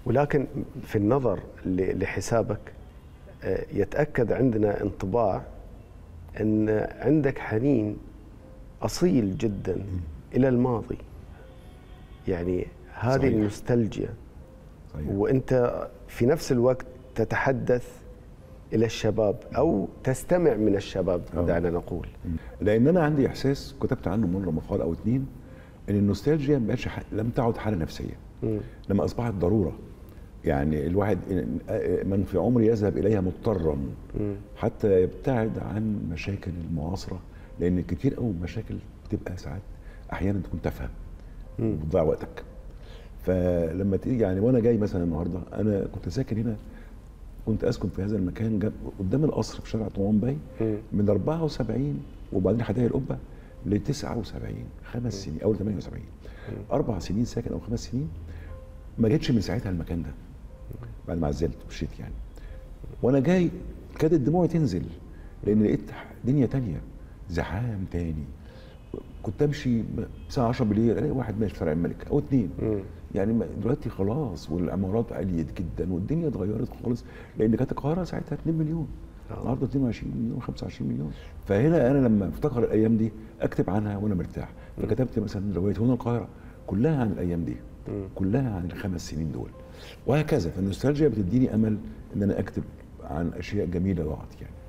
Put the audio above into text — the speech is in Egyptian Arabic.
ولكن في النظر ل- لحسابك آه، يتاكد عندنا انطباع ان عندك حنين اصيل جدا الى الماضي يعني هذه صحيح. النوستالجيا صحيح. وانت في نفس الوقت تتحدث الى الشباب او تستمع من الشباب أه. دعنا نقول لان انا عندي احساس كتبت عنه مره مقال او اتنين ان النوستالجيا ما بقتش ح- لم تعد حاله نفسيه مم. لما اصبحت ضروره يعني الواحد من في عمر يذهب اليها مضطرا مم. حتى يبتعد عن مشاكل المعاصره لان كتير قوي مشاكل بتبقى ساعات احيانا تكون تافهه وبتضيع وقتك فلما تيجي يعني وانا جاي مثلا النهارده انا كنت ساكن هنا كنت اسكن في هذا المكان جنب قدام القصر في شارع طومان باي مم. من 74 وبعدين حدائق القبه ل 79 خمس سنين اول 78 اربع سنين ساكن او خمس سنين ما جيتش من ساعتها المكان ده بعد ما عزلت مشيت يعني وانا جاي كادت دموعي تنزل لان لقيت دنيا تانية زحام تاني كنت امشي الساعه 10 بالليل الاقي واحد ماشي في شارع الملك او اتنين مم. يعني ما- دلوقتي خلاص والعمارات عليت جدا والدنيا اتغيرت خالص لان كانت القاهره ساعتها 2 مليون آه. النهارده 22 مليون 25 مليون فهنا انا لما افتكر الايام دي اكتب عنها وانا مرتاح فكتبت مثلا روايه هنا القاهره كلها عن الايام دي كلها عن الخمس سنين دول وهكذا فالنوستالجيا بتديني امل ان انا اكتب عن اشياء جميله ضاعت يعني